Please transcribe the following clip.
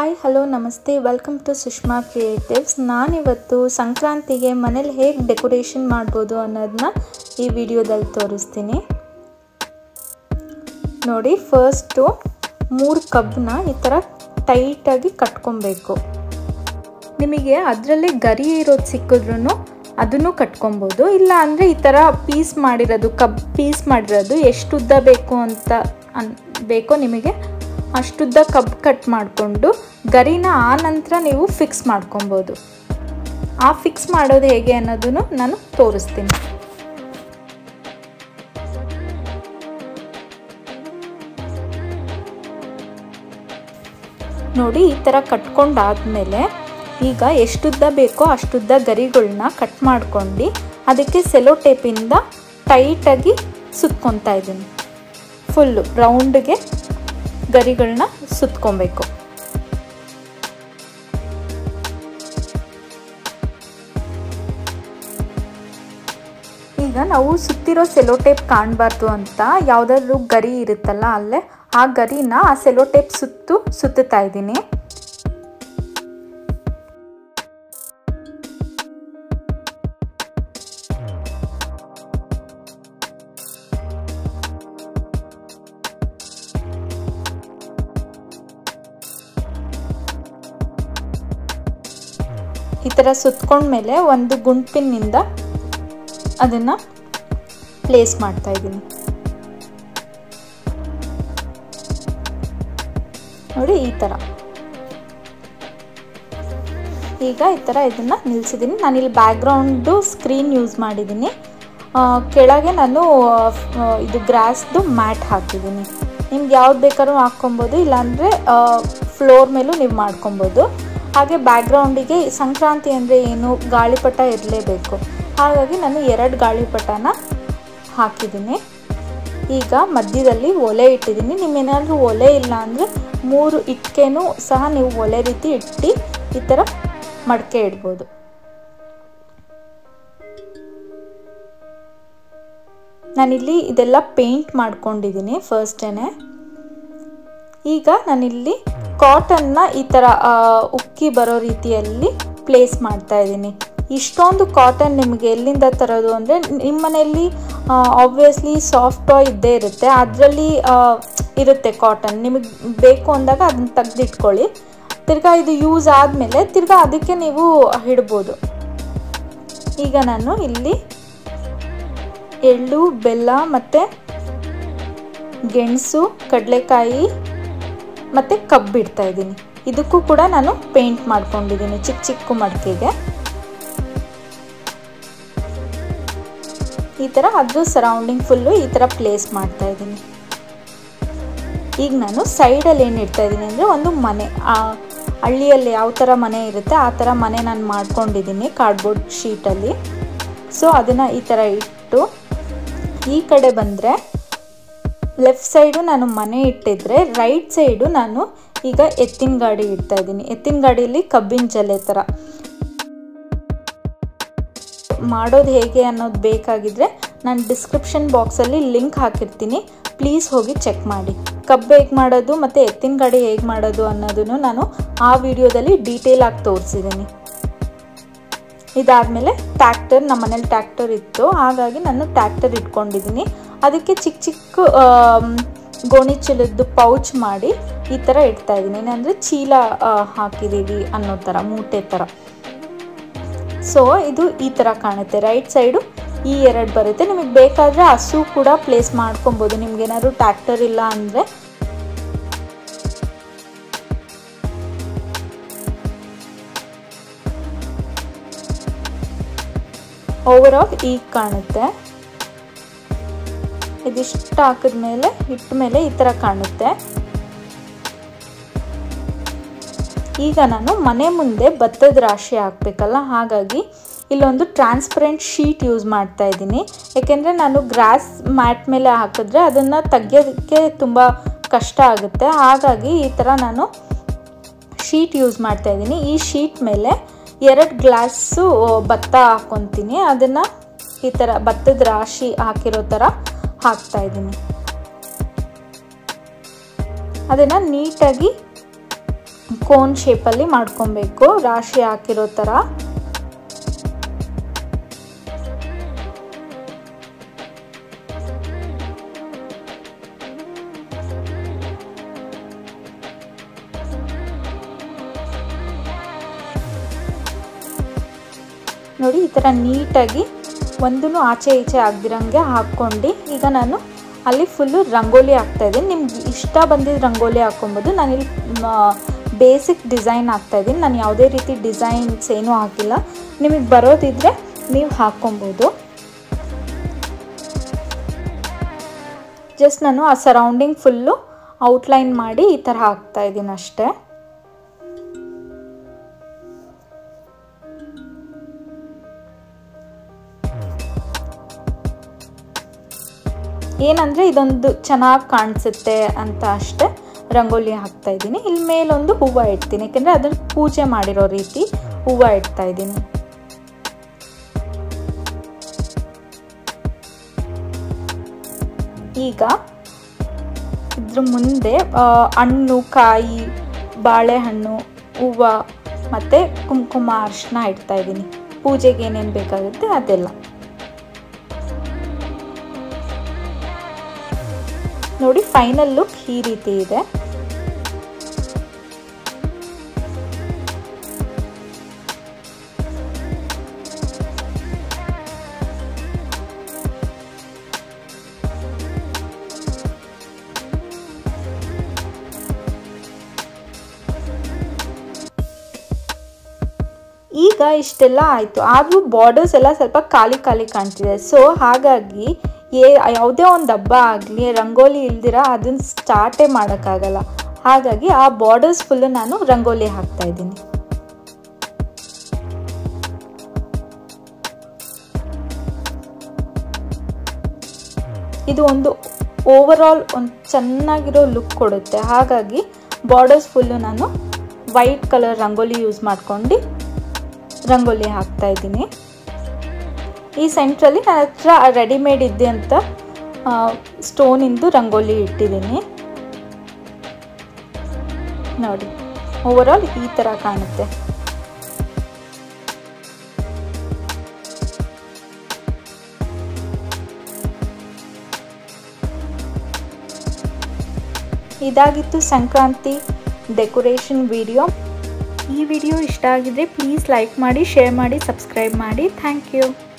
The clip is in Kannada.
ಹಾಯ್ ಹಲೋ ನಮಸ್ತೆ ವೆಲ್ಕಮ್ ಟು ಸುಷ್ಮಾ ಕ್ರಿಯೇಟಿವ್ಸ್ ನಾನಿವತ್ತು ಸಂಕ್ರಾಂತಿಗೆ ಮನೇಲಿ ಹೇಗೆ ಡೆಕೋರೇಷನ್ ಮಾಡ್ಬೋದು ಅನ್ನೋದನ್ನ ಈ ವಿಡಿಯೋದಲ್ಲಿ ತೋರಿಸ್ತೀನಿ ನೋಡಿ ಫಸ್ಟು ಮೂರು ಕಬ್ಬನ್ನ ಈ ಥರ ಟೈಟಾಗಿ ಕಟ್ಕೊಬೇಕು ನಿಮಗೆ ಅದರಲ್ಲೇ ಗರಿ ಇರೋದು ಸಿಕ್ಕಿದ್ರೂ ಅದನ್ನು ಕಟ್ಕೊಬೋದು ಇಲ್ಲ ಅಂದರೆ ಈ ಥರ ಪೀಸ್ ಮಾಡಿರೋದು ಕಬ್ ಪೀಸ್ ಮಾಡಿರೋದು ಎಷ್ಟು ಉದ್ದ ಬೇಕು ಅಂತ ಅನ್ ಬೇಕೋ ನಿಮಗೆ ಅಷ್ಟುದ್ದ ಕಬ್ಬು ಕಟ್ ಮಾಡಿಕೊಂಡು ಗರಿನ ಆ ನಂತರ ನೀವು ಫಿಕ್ಸ್ ಮಾಡ್ಕೊಬೋದು ಆ ಫಿಕ್ಸ್ ಮಾಡೋದು ಹೇಗೆ ಅನ್ನೋದನ್ನು ನಾನು ತೋರಿಸ್ತೀನಿ ನೋಡಿ ಈ ಥರ ಕಟ್ಕೊಂಡಾದ್ಮೇಲೆ ಈಗ ಎಷ್ಟುದ್ದ ಬೇಕೋ ಅಷ್ಟುದ್ದ ಗರಿಗಳನ್ನ ಕಟ್ ಮಾಡ್ಕೊಂಡು ಅದಕ್ಕೆ ಸೆಲೋ ಟೇಪಿಂದ ಟೈಟಾಗಿ ಸುತ್ಕೊತಾ ಇದ್ದೀನಿ ಫುಲ್ಲು ರೌಂಡ್ಗೆ ಗರಿಗಳನ್ನ ಸುತ್ಕೊಬೇಕು ಈಗ ನಾವು ಸುತ್ತಿರೋ ಸೆಲೋ ಟೇಪ್ ಕಾಣಬಾರ್ದು ಅಂತ ಯಾವುದಾದ್ರೂ ಗರಿ ಇರುತ್ತಲ್ಲ ಅಲ್ಲೇ ಆ ಗರಿನ ಆ ಸೆಲೋ ಟೇಪ್ ಸುತ್ತು ಸುತ್ತುತ್ತಾ ಇದ್ದೀನಿ ಈ ಥರ ಸುತ್ಕೊಂಡ್ಮೇಲೆ ಒಂದು ಗುಂಪಿನಿಂದ ಅದನ್ನು ಪ್ಲೇಸ್ ಮಾಡ್ತಾ ಇದ್ದೀನಿ ನೋಡಿ ಈ ಥರ ಈಗ ಈ ಥರ ಇದನ್ನು ನಿಲ್ಲಿಸಿದ್ದೀನಿ ನಾನಿಲ್ಲಿ ಬ್ಯಾಕ್ಗ್ರೌಂಡು ಸ್ಕ್ರೀನ್ ಯೂಸ್ ಮಾಡಿದ್ದೀನಿ ಕೆಳಗೆ ನಾನು ಇದು ಗ್ರಾಸ್ದು ಮ್ಯಾಟ್ ಹಾಕಿದ್ದೀನಿ ನಿಮ್ಗೆ ಯಾವ್ದು ಬೇಕಾದ್ರೂ ಹಾಕ್ಕೊಬೋದು ಇಲ್ಲಾಂದರೆ ಫ್ಲೋರ್ ಮೇಲೂ ನೀವು ಮಾಡ್ಕೊಬೋದು ಹಾಗೆ ಬ್ಯಾಕ್ಗ್ರೌಂಡಿಗೆ ಸಂಕ್ರಾಂತಿ ಅಂದರೆ ಏನು ಗಾಳಿಪಟ ಇರಲೇಬೇಕು ಹಾಗಾಗಿ ನಾನು ಎರಡು ಗಾಳಿಪಟನ ಹಾಕಿದ್ದೀನಿ ಈಗ ಮಧ್ಯದಲ್ಲಿ ಒಲೆ ಇಟ್ಟಿದ್ದೀನಿ ನಿಮ್ಮೇನಾದರೂ ಒಲೆ ಇಲ್ಲ ಅಂದರೆ ಮೂರು ಇಟ್ಕೆನೂ ಸಹ ನೀವು ಒಲೆ ರೀತಿ ಇಟ್ಟು ಈ ಥರ ಮಡಕೆ ಇಡ್ಬೋದು ನಾನಿಲ್ಲಿ ಇದೆಲ್ಲ ಪೇಂಟ್ ಮಾಡ್ಕೊಂಡಿದ್ದೀನಿ ಫಸ್ಟೇನೆ ಈಗ ನಾನಿಲ್ಲಿ ಕಾಟನ್ನ ಈ ಥರ ಉಕ್ಕಿ ಬರೋ ರೀತಿಯಲ್ಲಿ ಪ್ಲೇಸ್ ಮಾಡ್ತಾ ಇದ್ದೀನಿ ಇಷ್ಟೊಂದು ಕಾಟನ್ ನಿಮಗೆ ಎಲ್ಲಿಂದ ತರೋದು ಅಂದರೆ ನಿಮ್ಮ ಮನೆಯಲ್ಲಿ ಆಬ್ವಿಯಸ್ಲಿ ಸಾಫ್ಟ್ ಟಾಯ್ ಇದ್ದೇ ಇರುತ್ತೆ ಅದರಲ್ಲಿ ಇರುತ್ತೆ ಕಾಟನ್ ನಿಮಗೆ ಬೇಕು ಅಂದಾಗ ಅದನ್ನ ತೆಗೆದಿಟ್ಕೊಳ್ಳಿ ತಿರ್ಗಾ ಇದು ಯೂಸ್ ಆದಮೇಲೆ ತಿರ್ಗಾ ಅದಕ್ಕೆ ನೀವು ಇಡ್ಬೋದು ಈಗ ನಾನು ಇಲ್ಲಿ ಎಳ್ಳು ಬೆಲ್ಲ ಮತ್ತು ಗೆಣಸು ಕಡಲೆಕಾಯಿ ಮತ್ತು ಕಬ್ಬು ಇಡ್ತಾ ಇದ್ದೀನಿ ಇದಕ್ಕೂ ಕೂಡ ನಾನು ಪೇಂಟ್ ಮಾಡ್ಕೊಂಡಿದ್ದೀನಿ ಚಿಕ್ಕ ಚಿಕ್ಕ ಮಡಿಕೆಗೆ ಈ ಥರ ಅದ್ರ ಸರೌಂಡಿಂಗ್ ಫುಲ್ಲು ಈ ಥರ ಪ್ಲೇಸ್ ಮಾಡ್ತಾ ಇದ್ದೀನಿ ಈಗ ನಾನು ಸೈಡಲ್ಲಿ ಏನು ಇಡ್ತಾ ಇದ್ದೀನಿ ಅಂದರೆ ಒಂದು ಮನೆ ಹಳ್ಳಿಯಲ್ಲಿ ಯಾವ ಥರ ಮನೆ ಇರುತ್ತೆ ಆ ಥರ ಮನೆ ನಾನು ಮಾಡ್ಕೊಂಡಿದ್ದೀನಿ ಕಾರ್ಡ್ಬೋರ್ಡ್ ಶೀಟಲ್ಲಿ ಸೊ ಅದನ್ನು ಈ ಥರ ಇಟ್ಟು ಈ ಕಡೆ ಬಂದರೆ ಲೆಫ್ಟ್ ಸೈಡು ನಾನು ಮನೆ ಇಟ್ಟಿದ್ರೆ ರೈಟ್ ಸೈಡು ನಾನು ಈಗ ಎತ್ತಿನ ಗಾಡಿ ಇಡ್ತಾ ಇದ್ದೀನಿ ಎತ್ತಿನ ಗಾಡಿಯಲ್ಲಿ ಕಬ್ಬಿನ ಜಲೆ ಥರ ಮಾಡೋದು ಹೇಗೆ ಅನ್ನೋದು ಬೇಕಾಗಿದ್ರೆ ನಾನು ಡಿಸ್ಕ್ರಿಪ್ಷನ್ ಬಾಕ್ಸಲ್ಲಿ ಲಿಂಕ್ ಹಾಕಿರ್ತೀನಿ ಪ್ಲೀಸ್ ಹೋಗಿ ಚೆಕ್ ಮಾಡಿ ಕಬ್ಬು ಹೇಗೆ ಮಾಡೋದು ಮತ್ತು ಎತ್ತಿನ ಗಾಡಿ ಹೇಗೆ ಮಾಡೋದು ಅನ್ನೋದನ್ನು ನಾನು ಆ ವಿಡಿಯೋದಲ್ಲಿ ಡೀಟೇಲ್ ಆಗಿ ತೋರಿಸಿದ್ದೀನಿ ಇದಾದಮೇಲೆ ಟ್ಯಾಕ್ಟರ್ ನಮ್ಮ ಮನೇಲಿ ಟ್ಯಾಕ್ಟರ್ ಇತ್ತು ಹಾಗಾಗಿ ನಾನು ಟ್ಯಾಕ್ಟರ್ ಇಟ್ಕೊಂಡಿದ್ದೀನಿ ಅದಕ್ಕೆ ಚಿಕ್ಕ ಚಿಕ್ಕ ಗೋಣಿ ಚೀಲದ್ದು ಪೌಚ್ ಮಾಡಿ ಈ ಥರ ಇಡ್ತಾ ಇದ್ದೀನಿ ಅಂದರೆ ಚೀಲ ಹಾಕಿದ್ದೀವಿ ಅನ್ನೋ ಥರ ಮೂಟೆ ಥರ ಸೊ ಇದು ಈ ಥರ ಕಾಣುತ್ತೆ ರೈಟ್ ಸೈಡು ಈ ಎರಡು ಬರುತ್ತೆ ನಿಮಗೆ ಬೇಕಾದರೆ ಹಸು ಕೂಡ ಪ್ಲೇಸ್ ಮಾಡ್ಕೊಬೋದು ನಿಮ್ಗೆ ಏನಾದ್ರು ಟ್ಯಾಕ್ಟರ್ ಇಲ್ಲ ಅಂದರೆ ಓವರ್ ಆಲ್ ಈಗ ಕಾಣುತ್ತೆ ಇದಿಷ್ಟು ಹಾಕಿದ್ಮೇಲೆ ಇಟ್ಟ ಮೇಲೆ ಈ ಥರ ಕಾಣುತ್ತೆ ಈಗ ನಾನು ಮನೆ ಮುಂದೆ ಭತ್ತದ ರಾಶಿ ಹಾಕಬೇಕಲ್ಲ ಹಾಗಾಗಿ ಇಲ್ಲೊಂದು ಟ್ರಾನ್ಸ್ಪರೆಂಟ್ ಶೀಟ್ ಯೂಸ್ ಮಾಡ್ತಾ ಇದ್ದೀನಿ ಏಕೆಂದರೆ ನಾನು ಗ್ರಾಸ್ ಮ್ಯಾಟ್ ಮೇಲೆ ಹಾಕಿದ್ರೆ ಅದನ್ನು ತೆಗಿಯೋದಕ್ಕೆ ತುಂಬ ಕಷ್ಟ ಆಗುತ್ತೆ ಹಾಗಾಗಿ ಈ ಥರ ನಾನು ಶೀಟ್ ಯೂಸ್ ಮಾಡ್ತಾ ಇದ್ದೀನಿ ಈ ಶೀಟ್ ಮೇಲೆ ಎರಡು ಗ್ಲಾಸು ಭತ್ತ ಹಾಕ್ಕೊತೀನಿ ಅದನ್ನು ಈ ಥರ ಭತ್ತದ ರಾಶಿ ಹಾಕಿರೋ ಥರ ಹಾಕ್ತಾ ಇದ್ದೀನಿ ಅದನ್ನು ನೀಟಾಗಿ ಕೋನ್ ಶೇಪಲ್ಲಿ ಮಾಡ್ಕೊಬೇಕು ರಾಶಿ ಹಾಕಿರೋ ಥರ ನೋಡಿ ಈ ಥರ ನೀಟಾಗಿ ಒಂದೂ ಆಚೆ ಈಚೆ ಆಗದಿರಂಗೆ ಹಾಕ್ಕೊಂಡು ಈಗ ನಾನು ಅಲ್ಲಿ ಫುಲ್ಲು ರಂಗೋಲಿ ಹಾಕ್ತಾಯಿದ್ದೀನಿ ನಿಮ್ಗೆ ಇಷ್ಟ ಬಂದಿದ್ದು ರಂಗೋಲಿ ಹಾಕ್ಕೊಬೋದು ನಾನಿಲ್ಲಿ ಬೇಸಿಕ್ ಡಿಸೈನ್ ಹಾಕ್ತಾಯಿದ್ದೀನಿ ನಾನು ಯಾವುದೇ ರೀತಿ ಡಿಸೈನ್ಸ್ ಏನೂ ಹಾಕಿಲ್ಲ ನಿಮಗೆ ಬರೋದಿದ್ದರೆ ನೀವು ಹಾಕ್ಕೊಬೋದು ಜಸ್ಟ್ ನಾನು ಆ ಸರೌಂಡಿಂಗ್ ಫುಲ್ಲು ಔಟ್ಲೈನ್ ಮಾಡಿ ಈ ಥರ ಹಾಕ್ತಾಯಿದ್ದೀನಿ ಅಷ್ಟೇ ಏನಂದರೆ ಇದೊಂದು ಚೆನ್ನಾಗಿ ಕಾಣಿಸುತ್ತೆ ಅಂತ ಅಷ್ಟೇ ರಂಗೋಲಿ ಹಾಕ್ತಾ ಇದ್ದೀನಿ ಇಲ್ಲಿ ಮೇಲೊಂದು ಹೂವು ಇಡ್ತೀನಿ ಯಾಕೆಂದರೆ ಅದನ್ನು ಪೂಜೆ ಮಾಡಿರೋ ರೀತಿ ಹೂವು ಇಡ್ತಾ ಇದ್ದೀನಿ ಈಗ ಇದ್ರ ಮುಂದೆ ಹಣ್ಣು ಕಾಯಿ ಬಾಳೆಹಣ್ಣು ಹೂವು ಮತ್ತು ಕುಂಕುಮ ಅರ್ಶಿನ ಇಡ್ತಾ ಇದ್ದೀನಿ ಪೂಜೆಗೆ ಏನೇನು ಬೇಕಾಗುತ್ತೆ ಅದೆಲ್ಲ ನೋಡಿ ಫೈನಲ್ ಲುಕ್ ಈ ರೀತಿ ಇದೆ ಈಗ ಇಷ್ಟೆಲ್ಲ ಆಯಿತು ಆದರೂ ಬಾರ್ಡರ್ಸ್ ಎಲ್ಲ ಸ್ವಲ್ಪ ಖಾಲಿ ಖಾಲಿ ಕಾಣ್ತಿದೆ ಸೊ ಹಾಗಾಗಿ ಏ ಯಾವುದೇ ಒಂದು ಹಬ್ಬ ಆಗಲಿ ರಂಗೋಲಿ ಇಲ್ದಿರ ಅದನ್ನು ಸ್ಟಾರ್ಟೇ ಮಾಡೋಕ್ಕಾಗಲ್ಲ ಹಾಗಾಗಿ ಆ ಬಾರ್ಡರ್ಸ್ ಫುಲ್ಲು ನಾನು ರಂಗೋಲಿ ಹಾಕ್ತಾ ಇದ್ದೀನಿ ಇದು ಒಂದು ಓವರ್ ಆಲ್ ಒಂದು ಚೆನ್ನಾಗಿರೋ ಲುಕ್ ಕೊಡುತ್ತೆ ಹಾಗಾಗಿ ಬಾರ್ಡರ್ಸ್ ಫುಲ್ಲು ನಾನು ವೈಟ್ ಕಲರ್ ರಂಗೋಲಿ ಯೂಸ್ ಮಾಡ್ಕೊಂಡು ರಂಗೋಲಿ ಹಾಕ್ತಾ ಇದ್ದೀನಿ ಈ ಸೆಂಟ್ರಲ್ಲಿ ನನ್ನ ಹತ್ರ ರೆಡಿಮೇಡ್ ಇದೆ ಅಂತ ಸ್ಟೋನಿಂದು ರಂಗೋಲಿ ಇಟ್ಟಿದ್ದೀನಿ ನೋಡಿ ಓವರ್ ಆಲ್ ಈ ಥರ ಕಾಣುತ್ತೆ ಇದಾಗಿತ್ತು ಸಂಕ್ರಾಂತಿ ಡೆಕೋರೇಷನ್ ವಿಡಿಯೋ ಈ ವಿಡಿಯೋ ಇಷ್ಟ ಆಗಿದ್ರೆ ಪ್ಲೀಸ್ ಲೈಕ್ ಮಾಡಿ ಶೇರ್ ಮಾಡಿ ಸಬ್ಸ್ಕ್ರೈಬ್ ಮಾಡಿ ಥ್ಯಾಂಕ್ ಯು